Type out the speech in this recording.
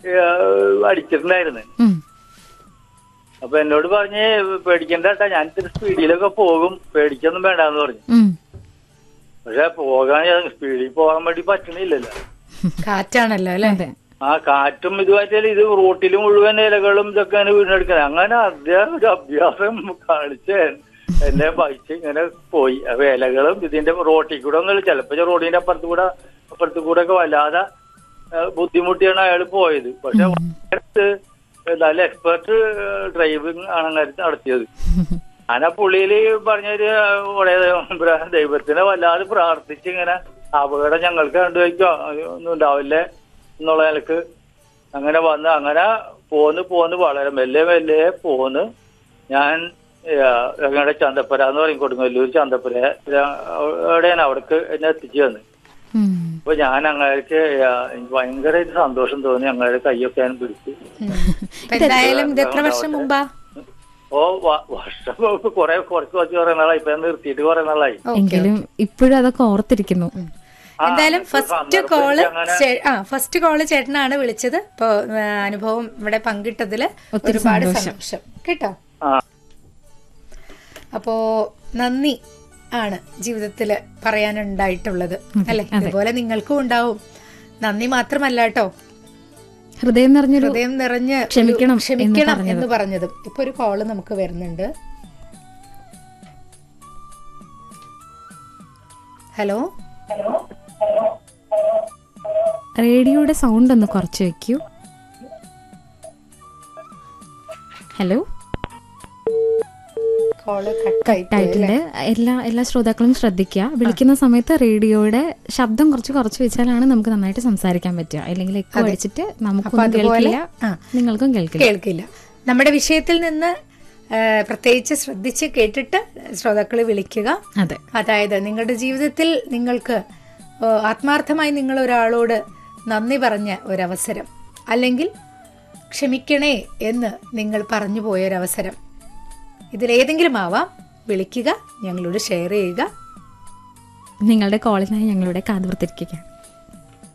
ഏഹ്, അടിച്ചിട്ടുണ്ടായിരുന്നു ഉം. അപ്പൊ എന്നോട് പറഞ്ഞ് പേടിക്കണ്ട കേട്ടാ ഞാൻ ഇത്തിരി സ്പീഡിലൊക്കെ പോകും പേടിക്കൊന്നും വേണ്ടാന്ന് പറഞ്ഞു ഉം. പക്ഷെ പോകാൻ സ്പീഡിൽ പോകാൻ വേണ്ടി പറ്റണില്ലല്ലോ കാറ്റാണല്ലോ അല്ലെ അതെ ആ കാറ്റും ഇതുമായിട്ട് ഇത് റോട്ടിൽ മുഴുവൻ ഇലകളും ഇതൊക്കെ അങ്ങനെ വീണെടുക്കുന്നത് അങ്ങനെ അദ്ദേഹം ഒരു അഭ്യാസം കാണിച്ച് എന്നെ ബൈച്ച് ഇങ്ങനെ പോയി അപ്പൊ ഇലകളും ഇതിന്റെ റോട്ടിൽ കൂടെ ഒന്നും ചിലപ്പോ റോഡിന്റെ അപ്പുറത്ത് കൂടെ അപ്പുറത്ത് കൂടെ ഒക്കെ വല്ലാതെ ആ, ബുദ്ധിമുട്ടിയാണ് അയാൾ പോയത് പക്ഷെ അടുത്ത് നല്ല എക്സ്പെർട്ട് ഡ്രൈവിംഗ് ആണ് അങ്ങനെ നടത്തിയത് ഞാൻ ആ പുള്ളിയില് പറഞ്ഞൊരു ഉടയ ദൈവത്തിനെ വല്ലാതെ പ്രാർത്ഥിച്ച് ഇങ്ങനെ അപകടം ഞങ്ങൾക്ക് കണ്ടുവയ്ക്കോ ഒന്നും ഉണ്ടാവില്ലേ എന്നുള്ള നിലക്ക് അങ്ങനെ വന്ന് അങ്ങനെ പോന്ന് പോന്ന് വളരെ മെല്ലെ മെല്ലെ പോന്ന് ഞാൻ ഞങ്ങളുടെ ചന്തപ്പുര എന്ന് പറയും കൊടുങ്ങല്ലൂർ ചന്തപ്പുര എവിടെയാണ് അവിടേക്ക് എന്നെ എത്തിച്ചു തന്നു ഉം. അപ്പൊ ഞാൻ അങ്ങേക്ക് എനിക്ക് ഭയങ്കര ഒരു സന്തോഷം തോന്നി അങ്ങയുടെ കൈയൊക്കെ ഞാൻ പിടിച്ചു എന്തായാലും ഇത് എത്ര വർഷം മുമ്പാ ഓ വ- വർഷം ഇപ്പൊ കുറെ കുറച്ച് കുറച്ച് കുറെ നാളായി ഇപ്പൊ ഞാൻ നിർത്തിയിട്ട് കുറെ നാളായി എങ്കിലും ഇപ്പോഴും അതൊക്കെ ഓർത്തിരിക്കുന്നു ആ, എന്തായാലും ഇപ്പൊ ഫസ്റ്റ് സന്ദർഭത്തിൽ കോള് അങ്ങനെ ചേ- ആ ഫസ്റ്റ് കോള് ചേട്ടനാണ് വിളിച്ചത് ഇപ്പൊ ആ, അനുഭവം ഇവിടെ പങ്കിട്ടതില് ഒത്തിരി ഒരുപാട് സന്തോഷം. സന്തോഷം കേട്ടോ ആ അപ്പോ നന്ദി ആണ് ജീവിതത്തില് പറയാനുണ്ടായിട്ടുള്ളത് അല്ലെ ഇതുപോലെ നിങ്ങൾക്കും ഉണ്ടാവും നന്ദി മാത്രമല്ല കേട്ടോ ഹൃദയം നിറഞ്ഞൊരു ഹൃദയം നിറഞ്ഞ് ഒരു ക്ഷമിക്കണം എന്ന് ക്ഷമിക്കണം പറഞ്ഞത്. എന്ന് പറഞ്ഞതും ഇപ്പൊ ഒരു കോള് നമുക്ക് വരുന്നുണ്ട് ഹലോ റേഡിയോയുടെ സൗണ്ട് ഒന്ന് കുറച്ച് വെക്കൂ ഹലോ കോള് കട്ടായി ആയിട്ടുണ്ട് എല്ലാ എല്ലാ ശ്രോതാക്കളും ശ്രദ്ധിക്കുക വിളിക്കുന്ന സമയത്ത് റേഡിയോയുടെ ശബ്ദം കുറച്ച് കുറച്ച് വെച്ചാലാണ് നമുക്ക് നന്നായിട്ട് സംസാരിക്കാൻ പറ്റുക അല്ലെങ്കിൽ എക്കോ അടിച്ചിട്ട് നമുക്കും അതുപോലെ, കേൾക്കില്ല ആ. നിങ്ങൾക്കും കേൾക്കില്ല കേൾക്കില്ല നമ്മുടെ വിഷയത്തിൽ നിന്ന് ആ, പ്രത്യേകിച്ച് ശ്രദ്ധിച്ച് കേട്ടിട്ട് ശ്രോതാക്കളെ വിളിക്കുക അതെ അതായത് നിങ്ങളുടെ ജീവിതത്തിൽ നിങ്ങൾക്ക് ആ, ആത്മാർത്ഥമായി നിങ്ങൾ ഒരാളോട് നന്ദി പറഞ്ഞ ഒരവസരം അല്ലെങ്കിൽ ക്ഷമിക്കണേ എന്ന് നിങ്ങൾ പറഞ്ഞു പോയൊരവസരം ഇതിലേതെങ്കിലും ആവാം വിളിക്കുക ഞങ്ങളോട് ഷെയർ ചെയ്യുക നിങ്ങളുടെ കോളിനായി ഞങ്ങളുടെ കാതുപുറത്തിരിക്കുകയാണ്